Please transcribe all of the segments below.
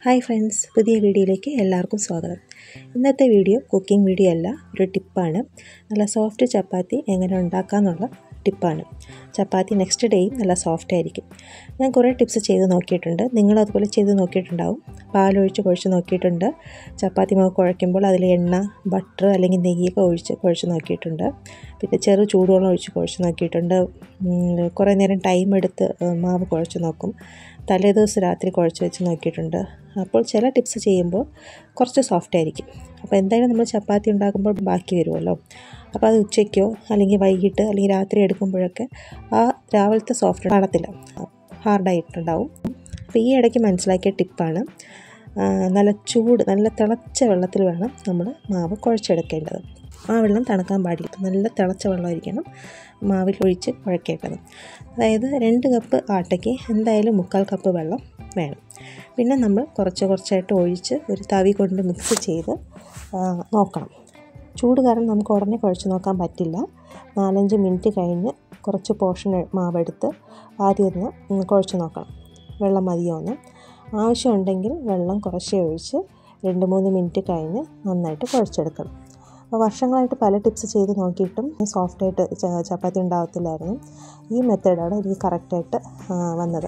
hi friends പുതിയ വീഡിയോയിലേക്ക് എല്ലാവർക്കും സ്വാഗതം ഇന്നത്തെ വീഡിയോ കുക്കിംഗ് വീഡിയോ അല്ല ഒരു ടിപ്പാണ് നല്ല സോഫ്റ്റ് ചപ്പാത്തി എങ്ങനെ ഉണ്ടാക്കാമെന്നുള്ള ടിപ്പാണ് ചപ്പാത്തി നെക്സ്റ്റ് ഡേയും നല്ല സോഫ്റ്റ് ആയിരിക്കും ഞാൻ കുറേ ടിപ്സ് ചെയ്ത് നോക്കിയിട്ടുണ്ട് നിങ്ങൾ അതുപോലെ ചെയ്ത് നോക്കിയിട്ടുണ്ടാവും പാലൊഴിച്ച് കുഴച്ച് നോക്കിയിട്ടുണ്ട് ചപ്പാത്തി മാവ് കുഴയ്ക്കുമ്പോൾ അതിൽ എണ്ണ ബട്ടർ അല്ലെങ്കിൽ നെയ്യൊക്കെ ഒഴിച്ച് കുഴച്ച് നോക്കിയിട്ടുണ്ട് പിന്നെ ചെറു ചൂടുവെള്ളം ഒഴിച്ച് കുഴച്ച് നോക്കിയിട്ടുണ്ട് കുറേ നേരം ടൈം എടുത്ത് മാവ് കുഴച്ച് നോക്കും തലേദിവസം രാത്രി കുഴച്ച് വെച്ച് നോക്കിയിട്ടുണ്ട് അപ്പോൾ ചില ടിപ്സ് ചെയ്യുമ്പോൾ കുറച്ച് സോഫ്റ്റ് ആയിരിക്കും അപ്പോൾ എന്തായാലും നമ്മൾ ചപ്പാത്തി ഉണ്ടാക്കുമ്പോൾ ബാക്കി വരുമല്ലോ അപ്പോൾ അത് ഉച്ചയ്ക്കോ അല്ലെങ്കിൽ വൈകിട്ട് അല്ലെങ്കിൽ രാത്രി എടുക്കുമ്പോഴൊക്കെ ആ രാവിലത്തെ സോഫ്റ്റ് കാണത്തില്ല ഹാർഡായിട്ടുണ്ടാവും അപ്പോൾ ഈ ഇടയ്ക്ക് മനസ്സിലാക്കിയ ടിപ്പാണ് നല്ല ചൂട് നല്ല തിളച്ച വെള്ളത്തിൽ വേണം നമ്മൾ മാവ് കുഴച്ചെടുക്കേണ്ടത് ആ വെള്ളം തണുക്കാൻ പാടില്ല നല്ല തിളച്ച വെള്ളമായിരിക്കണം മാവിൽ ഒഴിച്ച് കുഴക്കേണ്ടത് അതായത് രണ്ട് കപ്പ് ആട്ടയ്ക്ക് എന്തായാലും മുക്കാൽ കപ്പ് വെള്ളം വേണം പിന്നെ നമ്മൾ കുറച്ച് കുറച്ചായിട്ട് ഒഴിച്ച് ഒരു തവി കൊണ്ട് മിക്സ് ചെയ്ത് നോക്കണം ചൂട് കാരണം നമുക്ക് ഉടനെ കുഴച്ച് നോക്കാൻ പറ്റില്ല നാലഞ്ച് മിനിറ്റ് കഴിഞ്ഞ് കുറച്ച് പോർഷൻ മാവെടുത്ത് ആദ്യം ഒന്ന് കുഴച്ച് നോക്കണം വെള്ളം മതിയോ എന്ന് ആവശ്യമുണ്ടെങ്കിൽ വെള്ളം കുറച്ചേ ഒഴിച്ച് രണ്ട് മൂന്ന് മിനിറ്റ് കഴിഞ്ഞ് നന്നായിട്ട് കുഴച്ചെടുക്കണം അപ്പോൾ വർഷങ്ങളായിട്ട് പല ടിപ്സ് ചെയ്ത് നോക്കിയിട്ടും സോഫ്റ്റായിട്ട് ചപ്പാത്തി ഉണ്ടാകത്തില്ലായിരുന്നു ഈ മെത്തേഡാണ് എനിക്ക് കറക്റ്റായിട്ട് വന്നത്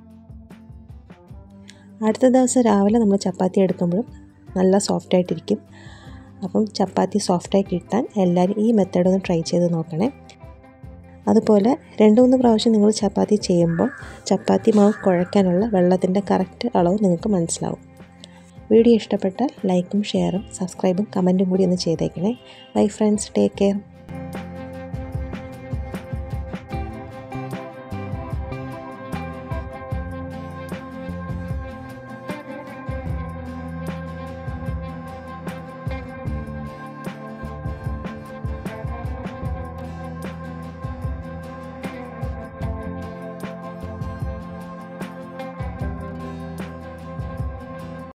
അടുത്ത ദിവസം രാവിലെ നമ്മൾ ചപ്പാത്തി എടുക്കുമ്പോഴും നല്ല സോഫ്റ്റായിട്ടിരിക്കും അപ്പം ചപ്പാത്തി സോഫ്റ്റായി കിട്ടാൻ എല്ലാവരും ഈ മെത്തേഡ് ഒന്ന് ട്രൈ ചെയ്ത് നോക്കണേ അതുപോലെ രണ്ട് മൂന്ന് പ്രാവശ്യം നിങ്ങൾ ചപ്പാത്തി ചെയ്യുമ്പോൾ ചപ്പാത്തി മാവ് കുഴയ്ക്കാനുള്ള വെള്ളത്തിൻ്റെ കറക്റ്റ് അളവ് നിങ്ങൾക്ക് മനസ്സിലാവും വീഡിയോ ഇഷ്ടപ്പെട്ടാൽ ലൈക്കും ഷെയറും സബ്സ്ക്രൈബും കമൻറ്റും കൂടി ഒന്ന് ചെയ്തേക്കണേ ബൈ ഫ്രണ്ട്സ് ടേക്ക് കെയർ